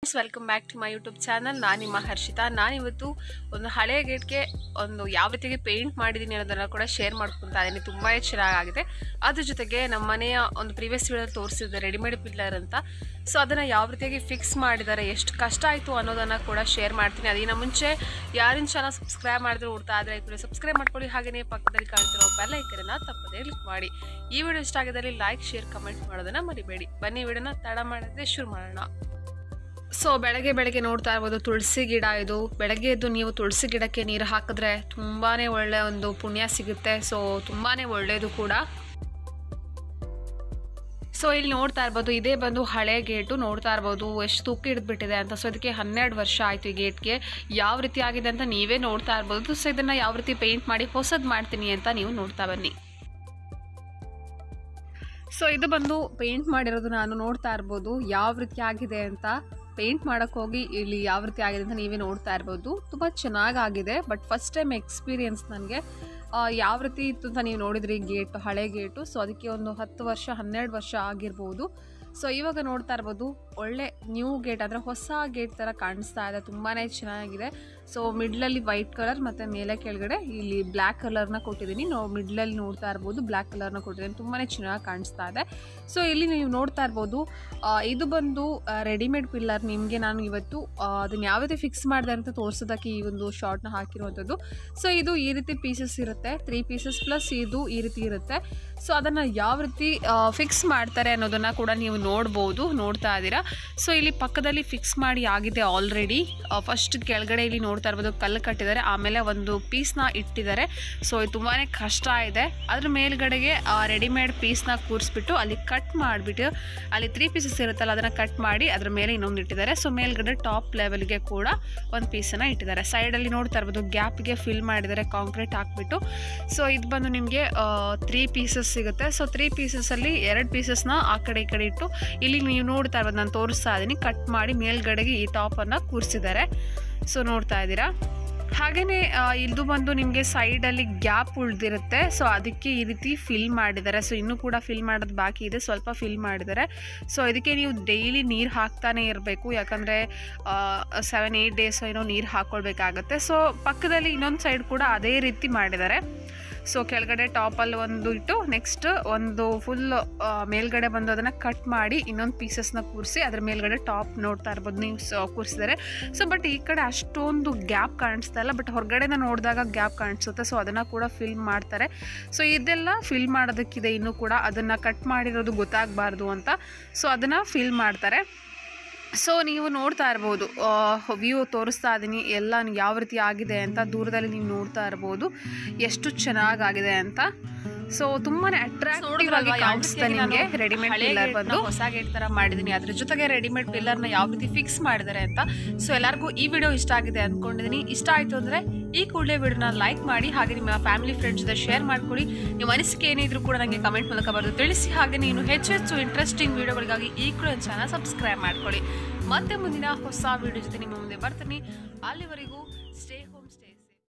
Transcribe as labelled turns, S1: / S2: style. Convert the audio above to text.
S1: friends welcome back to my YouTube channel ನಾನು ನಿಮ್ಮ ಹರ್ಷಿತಾ ನಾನಿವತ್ತು ಒಂದು ಹಳೆಯ ಗೇಟ್ಗೆ ಒಂದು ಯಾವ ರೀತಿಯಾಗಿ ಪೇಂಟ್ ಮಾಡಿದ್ದೀನಿ ಅನ್ನೋದನ್ನು ಕೂಡ ಶೇರ್ ಮಾಡ್ಕೊತಾ ಇದ್ದೀನಿ ತುಂಬಾ ಚೆನ್ನಾಗಿದೆ ಅದ್ರ ಜೊತೆಗೆ ನಮ್ಮ ಮನೆಯ ಒಂದು ಪ್ರೀವಿಯಸ್ ವಿಡಿಯೋದಲ್ಲಿ ತೋರಿಸಿದೆ ರೆಡಿಮೇಡ್ ಪಿಲ್ಲರ್ ಅಂತ ಸೊ ಅದನ್ನು ಯಾವ ರೀತಿಯಾಗಿ ಫಿಕ್ಸ್ ಮಾಡಿದ್ದಾರೆ ಎಷ್ಟು ಕಷ್ಟ ಆಯಿತು ಅನ್ನೋದನ್ನು ಕೂಡ ಶೇರ್ ಮಾಡ್ತೀನಿ ಅದಕ್ಕಿಂತ ಮುಂಚೆ ಯಾರಿನ ಚಾನಲ್ ಸಬ್ಸ್ಕ್ರೈಬ್ ಮಾಡಿದ್ರೆ ಹುಡ್ತಾ ಆದರೆ ಕೂಡ ಸಬ್ಸ್ಕ್ರೈಬ್ ಮಾಡ್ಕೊಳ್ಳಿ ಹಾಗೆಯೇ ಪಕ್ಕದಲ್ಲಿ ಕಾಣ್ತಿರೋ ಬೆಲ್ ಐಕನನ್ನು ತಪ್ಪದೇ ಕ್ಲಿಕ್ ಮಾಡಿ ಈ ವಿಡಿಯೋ ಇಷ್ಟ ಆಗಿದ್ದಲ್ಲಿ ಲೈಕ್ ಶೇರ್ ಕಮೆಂಟ್ ಮಾಡೋದನ್ನು ಮರಿಬೇಡಿ ಬನ್ನಿ ವಿಡಿಯೋನ ತಡ ಮಾಡಿದ್ರೆ ಶುರು ಮಾಡೋಣ ಸೊ ಬೆಳಗ್ಗೆ ಬೆಳಗ್ಗೆ ನೋಡ್ತಾ ಇರ್ಬೋದು ತುಳಸಿ ಗಿಡ ಇದು ಬೆಳಗ್ಗೆ ಎದ್ದು ನೀವು ತುಳಸಿ ಗಿಡಕ್ಕೆ ನೀರು ಹಾಕಿದ್ರೆ ತುಂಬಾ ಒಳ್ಳೆ ಒಂದು ಪುಣ್ಯ ಸಿಗುತ್ತೆ ಸೊ ತುಂಬಾ ಒಳ್ಳೆಯದು ಕೂಡ ಸೊ ಇಲ್ಲಿ ನೋಡ್ತಾ ಇರ್ಬೋದು ಇದೇ ಬಂದು ಹಳೆ ಗೇಟು ನೋಡ್ತಾ ಇರ್ಬೋದು ಎಷ್ಟು ತುಕ್ಕು ಹಿಡಿದ್ಬಿಟ್ಟಿದೆ ಅಂತ ಸೊ ಇದಕ್ಕೆ ಹನ್ನೆರಡು ವರ್ಷ ಆಯಿತು ಈ ಗೇಟ್ಗೆ ಯಾವ ರೀತಿ ಆಗಿದೆ ಅಂತ ನೀವೇ ನೋಡ್ತಾ ಇರ್ಬೋದು ಸೊ ಇದನ್ನು ಯಾವ ರೀತಿ ಪೇಂಟ್ ಮಾಡಿ ಹೊಸದು ಮಾಡ್ತೀನಿ ಅಂತ ನೀವು ನೋಡ್ತಾ ಬನ್ನಿ ಸೊ ಇದು ಬಂದು ಪೇಂಟ್ ಮಾಡಿರೋದು ನಾನು ನೋಡ್ತಾ ಇರ್ಬೋದು ಯಾವ ರೀತಿ ಆಗಿದೆ ಅಂತ ಪೇಂಟ್ ಮಾಡೋಕ್ಕೆ ಹೋಗಿ ಇಲ್ಲಿ ಯಾವ ರೀತಿ ಆಗಿದೆ ಅಂತ ನೀವೇ ನೋಡ್ತಾ ಇರ್ಬೋದು ತುಂಬ ಚೆನ್ನಾಗಾಗಿದೆ ಬಟ್ ಫಸ್ಟ್ ಟೈಮ್ ಎಕ್ಸ್ಪೀರಿಯನ್ಸ್ ನನಗೆ ಯಾವ ರೀತಿ ಇತ್ತು ಅಂತ ನೀವು ನೋಡಿದ್ರಿ ಗೇಟ್ ಹಳೆ ಗೇಟು ಸೊ ಅದಕ್ಕೆ ಒಂದು ಹತ್ತು ವರ್ಷ ಹನ್ನೆರಡು ವರ್ಷ ಆಗಿರ್ಬೋದು ಸೊ ಇವಾಗ ನೋಡ್ತಾ ಇರ್ಬೋದು ಒಳ್ಳೆ ನ್ಯೂ ಗೇಟ್ ಅಂದರೆ ಹೊಸ ಗೇಟ್ ಥರ ಕಾಣಿಸ್ತಾ ಇದೆ ತುಂಬಾ ಚೆನ್ನಾಗಿದೆ ಸೊ ಮಿಡ್ಲಲ್ಲಿ ವೈಟ್ ಕಲರ್ ಮತ್ತು ಮೇಲೆ ಕೆಳಗಡೆ ಇಲ್ಲಿ ಬ್ಲ್ಯಾಕ್ ಕಲರ್ನ ಕೊಟ್ಟಿದ್ದೀನಿ ನಾವು ಮಿಡ್ಲಲ್ಲಿ ನೋಡ್ತಾ ಇರ್ಬೋದು ಬ್ಲ್ಯಾಕ್ ಕಲರ್ನ ಕೊಟ್ಟಿದ್ದೀನಿ ತುಂಬಾ ಚೆನ್ನಾಗಿ ಕಾಣಿಸ್ತಾ ಇದೆ ಸೊ ಇಲ್ಲಿ ನೀವು ನೋಡ್ತಾ ಇರ್ಬೋದು ಆ, ಇದು ಬಂದು ರೆಡಿಮೇಡ್ ಪಿಲ್ಲರ್ ನಿಮಗೆ ನಾನು ಇವತ್ತು ಅದನ್ನು ಯಾವ ರೀತಿ ಫಿಕ್ಸ್ ಮಾಡಿದೆ ಅಂತ ತೋರಿಸೋದಕ್ಕೆ ಈ ಒಂದು ಶಾರ್ಟ್ನ ಹಾಕಿರುವಂಥದ್ದು ಸೊ ಇದು ಈ ರೀತಿ ಪೀಸಸ್ ಇರುತ್ತೆ ತ್ರೀ ಪೀಸಸ್ ಪ್ಲಸ್ ಇದು ಈ ರೀತಿ ಇರುತ್ತೆ ಸೊ ಅದನ್ನು ಯಾವ ರೀತಿ ಫಿಕ್ಸ್ ಮಾಡ್ತಾರೆ ಅನ್ನೋದನ್ನು ಕೂಡ ನೀವು ನೋಡ್ಬೋದು ನೋಡ್ತಾ ಇದ್ದೀರಾ ಸೊ ಇಲ್ಲಿ ಪಕ್ಕದಲ್ಲಿ ಫಿಕ್ಸ್ ಮಾಡಿ ಆಗಿದೆ ಆಲ್ರೆಡಿ ಫಸ್ಟ್ ಕೆಳಗಡೆ ಇಲ್ಲಿ ನೋಡ್ತಾ ಇರ್ಬೋದು ಕಲ್ಲು ಕಟ್ಟಿದ್ದಾರೆ ಆಮೇಲೆ ಒಂದು ಪೀಸ್ನ ಇಟ್ಟಿದ್ದಾರೆ ಸೊ ಇದು ತುಂಬಾ ಕಷ್ಟ ಇದೆ ಅದ್ರ ಮೇಲ್ಗಡೆಗೆ ರೆಡಿಮೇಡ್ ಪೀಸ್ನ ಕೂರಿಸ್ಬಿಟ್ಟು ಅಲ್ಲಿ ಕಟ್ ಮಾಡಿಬಿಟ್ಟು ಅಲ್ಲಿ ತ್ರೀ ಪೀಸಸ್ ಇರುತ್ತಲ್ಲ ಅದನ್ನು ಕಟ್ ಮಾಡಿ ಅದ್ರ ಮೇಲೆ ಇನ್ನೊಂದು ಇಟ್ಟಿದ್ದಾರೆ ಸೊ ಮೇಲ್ಗಡೆ ಟಾಪ್ ಲೆವೆಲ್ಗೆ ಕೂಡ ಒಂದು ಪೀಸನ್ನು ಇಟ್ಟಿದ್ದಾರೆ ಸೈಡಲ್ಲಿ ನೋಡ್ತಾ ಇರ್ಬೋದು ಗ್ಯಾಪ್ಗೆ ಫಿಲ್ ಮಾಡಿದ್ದಾರೆ ಕಾಂಕ್ರೀಟ್ ಹಾಕ್ಬಿಟ್ಟು ಸೊ ಇದು ಬಂದು ನಿಮಗೆ ತ್ರೀ ಪೀಸಸ್ ಸಿಗುತ್ತೆ ಸೊ ತ್ರೀ ಪೀಸಸಲ್ಲಿ ಎರಡು ಪೀಸಸ್ನ ಆ ಕಡೆ ಈ ಕಡೆ ಇಟ್ಟು ಇಲ್ಲಿ ನೀವು ನೋಡ್ತಾ ಇರ್ಬೋದು ನಾನು ತೋರಿಸ್ತಾ ಇದ್ದೀನಿ ಕಟ್ ಮಾಡಿ ಮೇಲ್ಗಡೆಗೆ ಈ ಟಾಪನ್ನು ಕೂರಿಸಿದ್ದಾರೆ ಸೊ ನೋಡ್ತಾ ಇದ್ದೀರಾ ಹಾಗೆಯೇ ಇದು ಬಂದು ನಿಮಗೆ ಸೈಡಲ್ಲಿ ಗ್ಯಾಪ್ ಉಳಿದಿರುತ್ತೆ ಸೊ ಅದಕ್ಕೆ ಈ ರೀತಿ ಫಿಲ್ ಮಾಡಿದ್ದಾರೆ ಸೊ ಇನ್ನೂ ಕೂಡ ಫಿಲ್ ಮಾಡೋದು ಬಾಕಿ ಇದೆ ಸ್ವಲ್ಪ ಫಿಲ್ ಮಾಡಿದ್ದಾರೆ ಸೊ ಇದಕ್ಕೆ ನೀವು ಡೈಲಿ ನೀರು ಹಾಕ್ತಾನೆ ಇರಬೇಕು ಯಾಕಂದರೆ ಸೆವೆನ್ ಏಯ್ಟ್ ಡೇಸ್ ಏನೋ ನೀರು ಹಾಕ್ಕೊಳ್ಬೇಕಾಗತ್ತೆ ಸೊ ಪಕ್ಕದಲ್ಲಿ ಇನ್ನೊಂದು ಸೈಡ್ ಕೂಡ ಅದೇ ರೀತಿ ಮಾಡಿದ್ದಾರೆ ಸೊ ಕೆಳಗಡೆ ಟಾಪಲ್ಲಿ ಒಂದು ಇಟ್ಟು ನೆಕ್ಸ್ಟ್ ಒಂದು ಫುಲ್ ಮೇಲ್ಗಡೆ ಬಂದು ಅದನ್ನು ಕಟ್ ಮಾಡಿ ಇನ್ನೊಂದು ಪೀಸಸ್ನ ಕೂರಿಸಿ ಅದ್ರ ಮೇಲ್ಗಡೆ ಟಾಪ್ ನೋಡ್ತಾ ಇರ್ಬೋದು ನೀವು ಸ ಕೂರಿಸಿದ್ದಾರೆ ಸೊ ಬಟ್ ಈ ಕಡೆ ಅಷ್ಟೊಂದು ಗ್ಯಾಪ್ ಕಾಣಿಸ್ತಾ ಇಲ್ಲ ಬಟ್ ಹೊರಗಡೆನ ನೋಡಿದಾಗ ಗ್ಯಾಪ್ ಕಾಣಿಸುತ್ತೆ ಸೊ ಅದನ್ನು ಕೂಡ ಫಿಲ್ ಮಾಡ್ತಾರೆ ಸೊ ಇದೆಲ್ಲ ಫಿಲ್ ಮಾಡೋದಕ್ಕಿದೆ ಇನ್ನೂ ಕೂಡ ಅದನ್ನು ಕಟ್ ಮಾಡಿರೋದು ಗೊತ್ತಾಗಬಾರ್ದು ಅಂತ ಸೊ ಅದನ್ನು ಫಿಲ್ ಮಾಡ್ತಾರೆ ಸೊ ನೀವು ನೋಡ್ತಾ ಇರ್ಬೋದು ವ್ಯೂ ತೋರಿಸ್ತಾ ಇದ್ದೀನಿ ಎಲ್ಲ ಯಾವ ರೀತಿ ಆಗಿದೆ ಅಂತ ದೂರದಲ್ಲಿ ನೀವು ನೋಡ್ತಾ ಇರ್ಬೋದು ಎಷ್ಟು ಚೆನ್ನಾಗಾಗಿದೆ ಅಂತ ಸೊ ತುಂಬಾನೇ ಅಟ್ರಾಕ್ಟಿವ್ ಆಗಿ ಕಾಣಿಸುತ್ತೆ ನಿಮಗೆ ರೆಡಿಮೇಡ್ ಪಿಲ್ಲರ್ ಬಂದು ಹೊಸ ಗೇಟ್ ತರ ಮಾಡಿದ್ದೀನಿ ಅದ್ರ ಜೊತೆಗೆ ರೆಡಿಮೇಡ್ ಪಿಲ್ಲರ್ನ ಯಾವ ರೀತಿ ಫಿಕ್ಸ್ ಮಾಡಿದ್ದಾರೆ ಅಂತ ಸೊ ಎಲ್ಲರಿಗೂ ಈ ವಿಡಿಯೋ ಇಷ್ಟ ಆಗಿದೆ ಅಂದ್ಕೊಂಡಿದ್ದೀನಿ ಇಷ್ಟ ಆಯಿತು ಅಂದರೆ ಈ ಕೂಡಲೇ ವಿಡಿಯೋನ ಲೈಕ್ ಮಾಡಿ ಹಾಗೆ ನಿಮ್ಮ ಫ್ಯಾಮಿಲಿ ಫ್ರೆಂಡ್ಸ್ ಜೊತೆ ಶೇರ್ ಮಾಡ್ಕೊಳ್ಳಿ ನಿಮ್ಮ ಅನಿಸಿಕೆ ಏನಿದ್ರು ಕೂಡ ನನಗೆ ಕಮೆಂಟ್ ಮೂಲಕ ಬರೆದು ತಿಳಿಸಿ ಹಾಗೆ ನೀನು ಹೆಚ್ಚು ಹೆಚ್ಚು ಇಂಟ್ರೆಸ್ಟಿಂಗ್ ವಿಡಿಯೋಗಳಿಗಾಗಿ ಈ ಕೂಡ ಚಾನಲ್ ಸಬ್ಸ್ಕ್ರೈಬ್ ಮಾಡ್ಕೊಳ್ಳಿ ಮತ್ತೆ ಮುಂದಿನ ಹೊಸ ವಿಡಿಯೋ ಜೊತೆ ನಿಮ್ಮ ಮುಂದೆ ಬರ್ತೀನಿ ಅಲ್ಲಿವರೆಗೂ ಸ್ಟೇ